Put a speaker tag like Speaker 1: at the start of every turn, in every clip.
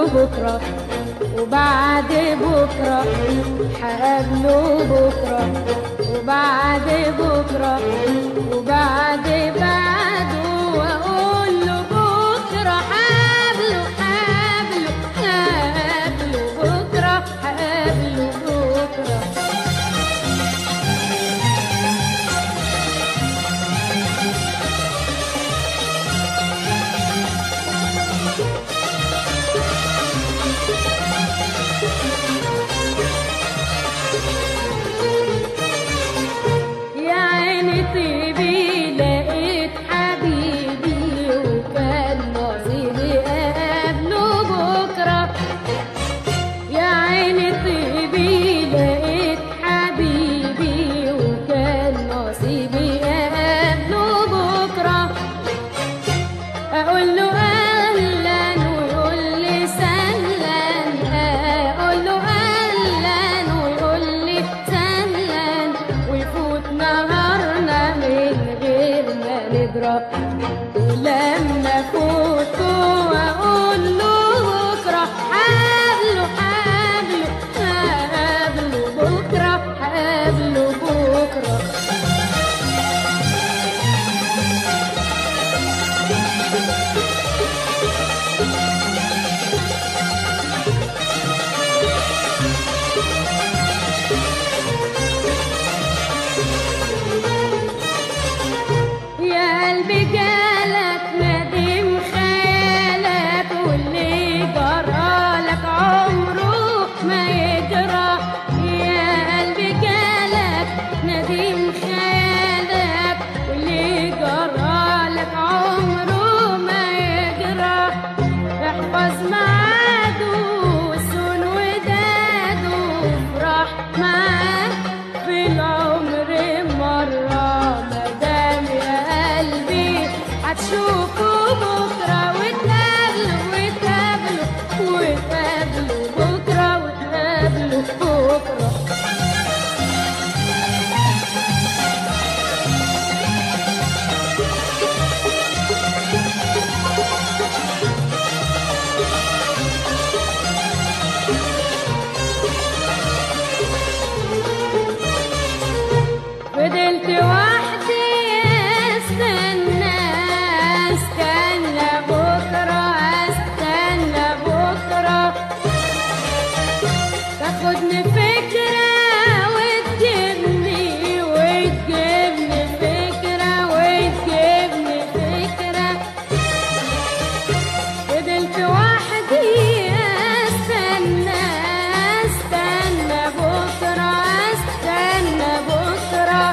Speaker 1: بكرة وبعد بكرة هقابله بكرة وبعد بكرة وبعد بعده وأقول له بكرة هقابله هقابله هقابله بكرة هقابله بكرة يا عيني طيبي لقيت حبيبي وكان نصيبي قابله بكرة يا عيني طيبي لقيت حبيبي وكان نصيبي قابله بكرة أقول له أهلا ويقول لي سهلا أقول له أهلا ويقول لي سهلا ويفوت نهارنا من غير ما ندرى ولما فوته وأقول له بكرة حابله حابله حابله بكرة حابله بكرة يا قلبي جالك ندم خيالك واللي جرالك عمره ما يجرى يا قلبي جالك ندم خيالك واللي جرالك عمره ما يجرى احفظ ميعاده وسون وداده وافرح معاه في العمر مرة مدام يا قلبي هتشوفه بكرة وتقابله وتقابله وتقابله بكرة وتقابله بكرة فضلت وحدي استنى استنى بكرة استنى بكرة تاخدني فكرة وتجيبني وتجيبني فكرة وتجيبني فكرة فضلت وحدي استنى استنى بكرة استنى بكرة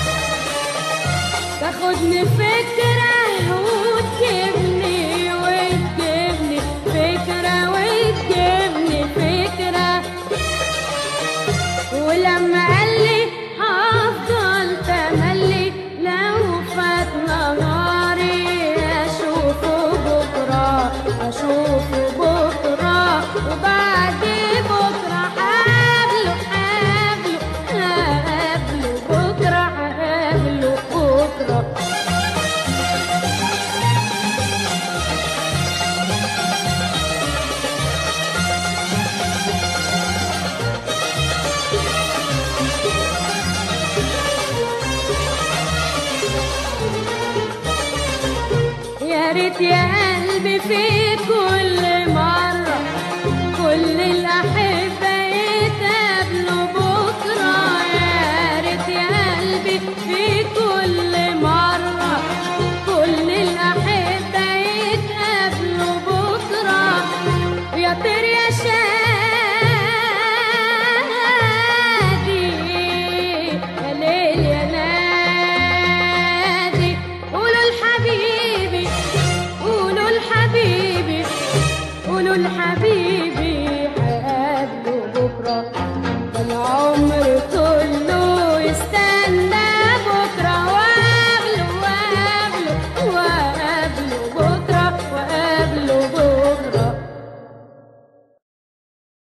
Speaker 1: تاخدني فكرة وتجيبني وتجيبني فكرة وتجيبني فكرة ولما قال لي هفضل تملي لو فات نهاري اشوفه بكره اشوفه بكره وبعد بكره هقابله هقابله هقابله بكره هقابله بكره يا ريت يا قلبي في كل مرة كل الأحبة يتقابلوا بكرة يا ريت يا قلبي في كل مرة كل الأحبة يتقابلوا بكرة يا طير يا شادي يا ليل يا نادي قولوا لحبيبي قولوا لحبيبي قولوا لحبيبي هقابله بكرة ده العمر طول